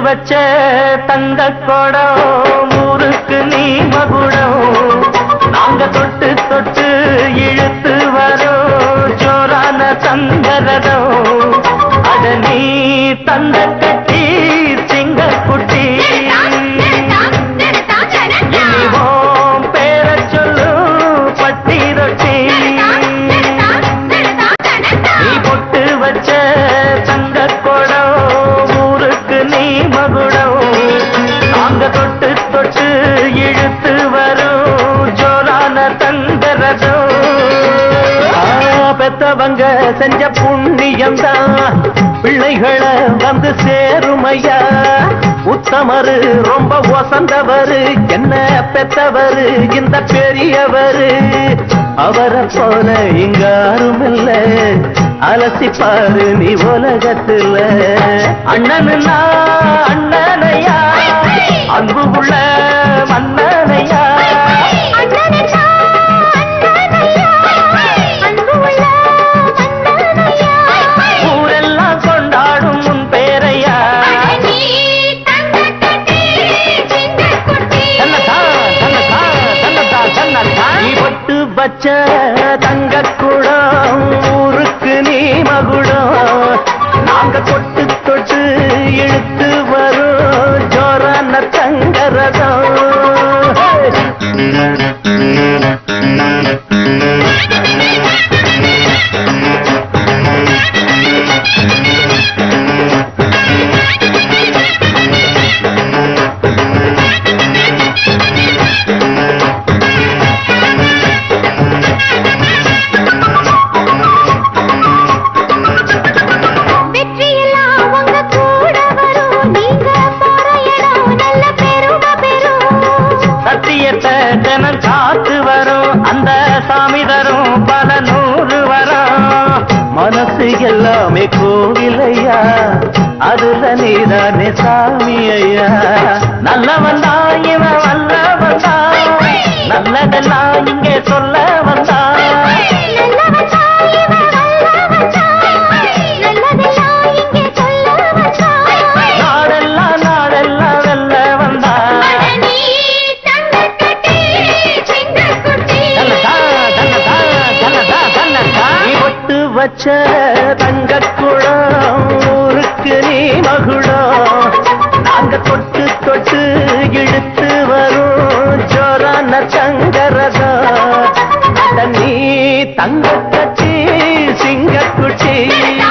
வச்ச தங்க குடம் ஊருக்கு நீ மகுடம் நாங்க தொட்டு தொட்டு இழுத்து வரோம் ஜோரான தங்கரதம் அட நீ தந்த கட்டி சிங்க குட்டி இனிவோம் பேர சொல்லு பட்டி ரொட்டி நீ பொட்டு வச்ச தங்க குடம் ஊருக்கு நீ மகுடம் நாங்க தொட்டு தொட்டு இழுத்து வரும் ஜோரான தங்கரதம் ஆ, பெத்தவங்க செஞ்ச புண்ணியம் தான் பிள்ளைகளை வந்து சேருமையா உத்தமரு ரொம்ப ஒசந்தவரு என்ன பெத்தவரு இந்த பெரியவரு அவரை போல இங்க யாரும் இல்ல அலசி பாரு நீ உலகத்துல அண்ணனுன்னா அண்ணனையா அன்பு உள்ள மன்னனையா ஊரெல்லாம் கொண்டாடும் உன் பேரையா தன்னதா, தன்னதா, தன்னதா, தன்னதா. நீ பொட்டு வச்ச தங்க குடம் ஊருக்கு நீ மகுடம் நாங்க தொட்டு தொட்டு இழுத்து வரும் ஜோரான தங்கரதம் வெற்றியெல்லாம் உங்க கூட வரும் நீங்க போற இடம் நல்ல பெருமை பெறும் சத்தியத்தை ஜனம் காத்து வரும் அந்த சாமி தரும் பல நூறு வரும் மனசு எல்லாமே கோவிலையா அதுல நீதானே சாமி ஐயா நல்லவன் தான் இவன் வல்லவன் தான் நல்லதெல்லாம் இங்கே சொல்ல வந்தான் நல்லவன் தான் இவன் வல்லவன் தான் நல்லதெல்லாம் இங்கே சொல்ல வந்தான் நாடெல்லாம் நாடெல்லாம் வெல்ல வந்தான் நீ தங்கக்கட்டி சிங்கக்குட்டி தன்னதா, தன்னதா, தன்னதா, தன்னதா. நீ ஒட்டு வச்ச தங்க குடம் ஊருக்கு நீ மகுடம் நாங்க தொட்டு தொட்டு இழுத்து வரும் ஜோரான தங்கரதம் அட நீ தங்க கட்சி சிங்க குட்டி